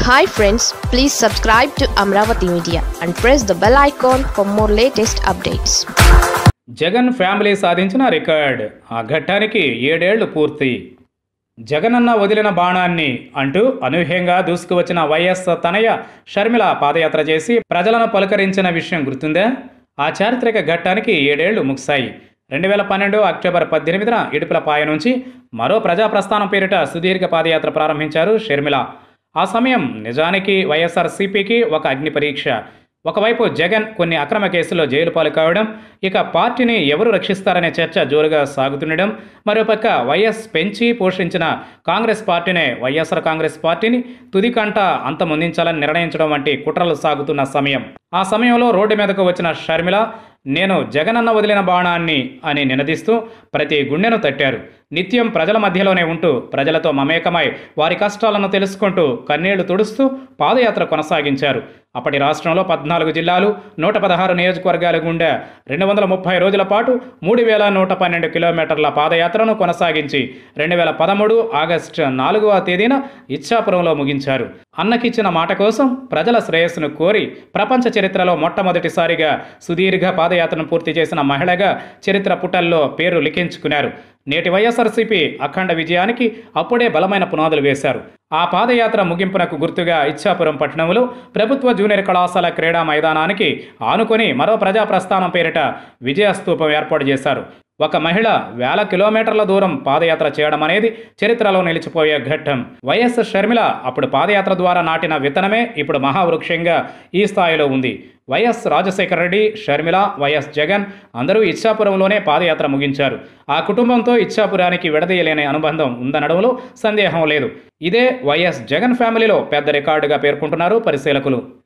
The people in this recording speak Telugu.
hi friends please subscribe to Amaravati media and press the bell icon for more latest updates Jagan family సాధించిన రికార్డ్ ఆ ఘట్టానికి ఏడేళ్లు పూర్తి జగనన్న వదిలిన బాణాన్ని అంటూ అనూహ్యంగా దూసుకువచ్చిన వైఎస్ తనయ షర్మిల పాదయాత్ర చేసి ప్రజలను పలుకరించిన విషయం గుర్తుందా ఆ చారిత్రక ఘట్టానికి ఏడేళ్లు ముగిశాయి రెండు వేల పన్నెండు అక్టోబర్ పద్దెనిమిదిన ఇడుపులపాయ నుంచి మరో ప్రజా ప్రస్థానం పేరిట సుదీర్ఘ పాదయాత్ర ప్రారంభించారు షర్మిల ఆ సమయం నిజానికి వైఎస్ఆర్సీపీకి ఒక అగ్ని పరీక్ష ఒకవైపు జగన్ కొన్ని అక్రమ కేసుల్లో జైలు పాలు కావడం ఇక పార్టీని ఎవరు రక్షిస్తారనే చర్చ జోరుగా సాగుతుండడం మరోపక్క వైఎస్ పెంచి పోషించిన కాంగ్రెస్ పార్టీనే వైఎస్ఆర్ కాంగ్రెస్ పార్టీని తుది కంట అంతమొందించాలని నిర్ణయించడం వంటి కుట్రలు సాగుతున్న సమయం ఆ సమయంలో రోడ్డు మీదకు వచ్చిన షర్మిల నేను జగనన్న వదిలిన బాణాన్ని అని నినదిస్తూ ప్రతి గుండెను తట్టారు నిత్యం ప్రజల మధ్యలోనే ఉంటూ ప్రజలతో మమేకమై వారి కష్టాలను తెలుసుకుంటూ కన్నీళ్లు తుడుస్తూ పాదయాత్ర కొనసాగించారు అప్పటి రాష్ట్రంలో పద్నాలుగు జిల్లాలు నూట పదహారు నియోజకవర్గాల గుండా రెండు వందల ముప్పై రోజుల పాటు మూడు వేల నూట పన్నెండు కిలోమీటర్ల పాదయాత్రను కొనసాగించి రెండు వేల పదమూడు ఆగస్టు నాలుగవ తేదీన ఇచ్చాపురంలో ముగించారు అన్నకిచ్చిన మాట కోసం ప్రజల శ్రేయస్సును కోరి ప్రపంచ చరిత్రలో మొట్టమొదటిసారిగా సుదీర్ఘ పాదయాత్రను పూర్తి చేసిన మహిళగా చరిత్ర పుటల్లో పేరు లిఖించుకున్నారు నేటి వైఎస్ఆర్సీపీ అఖండ విజయానికి అప్పుడే బలమైన పునాదులు వేశారు ఆ పాదయాత్ర ముగింపునకు గుర్తుగా ఇచ్చాపురం పట్టణంలో ప్రభుత్వ జూనియర్ కళాశాల క్రీడా మైదానానికి ఆనుకొని మరో ప్రజా ప్రస్థానం పేరిట విజయస్తూపం ఏర్పాటు చేశారు ఒక మహిళ వేల కిలోమీటర్ల దూరం పాదయాత్ర చేయడం అనేది చరిత్రలో నిలిచిపోయే ఘట్టం వైఎస్ షర్మిల అప్పుడు పాదయాత్ర ద్వారా నాటిన విత్తనమే ఇప్పుడు మహావృక్షంగా ఈ స్థాయిలో ఉంది వైఎస్ రాజశేఖర రెడ్డి షర్మిల వైఎస్ జగన్ అందరూ ఇచ్చాపురంలోనే పాదయాత్ర ముగించారు ఆ కుటుంబంతో ఇచ్చాపురానికి విడదీయలేని అనుబంధం ఉందనడంలో సందేహం లేదు ఇదే వైఎస్ జగన్ ఫ్యామిలీలో పెద్ద రికార్డుగా పేర్కొంటున్నారు పరిశీలకులు